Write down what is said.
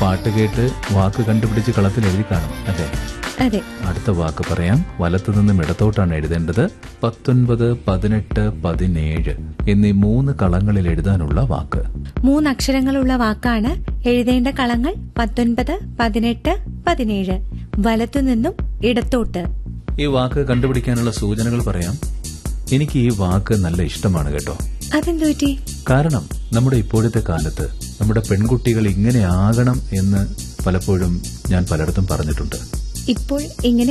പാട്ട് കേട്ട് വാക്ക് കണ്ടുപിടിച്ച് കളത്തിൽ എഴുതി കാണും അതെ അതെ അടുത്ത വാക്ക് പറയാം വലത്തു നിന്നും ഇടത്തോട്ടാണ് എഴുതേണ്ടത് പത്തൊൻപത് പതിനെട്ട് പതിനേഴ് എന്നീ മൂന്ന് കളങ്ങളിൽ എഴുതാനുള്ള വാക്ക് മൂന്നക്ഷരങ്ങളുള്ള വാക്കാണ് എഴുതേണ്ട കളങ്ങൾ പത്തൊൻപത് പതിനെട്ട് പതിനേഴ് വലത്തുനിന്നും ഇടത്തോട്ട് ഈ വാക്ക് കണ്ടുപിടിക്കാനുള്ള സൂചനകൾ പറയാം എനിക്ക് ഈ വാക്ക് നല്ല ഇഷ്ടമാണ് കേട്ടോ അതെന്തു പറ്റി കാരണം നമ്മുടെ ഇപ്പോഴത്തെ കാലത്ത് നമ്മുടെ പെൺകുട്ടികൾ ഇങ്ങനെ ആകണം എന്ന് പലപ്പോഴും ഞാൻ പലയിടത്തും പറഞ്ഞിട്ടുണ്ട് ഇപ്പോൾ ഇങ്ങനെ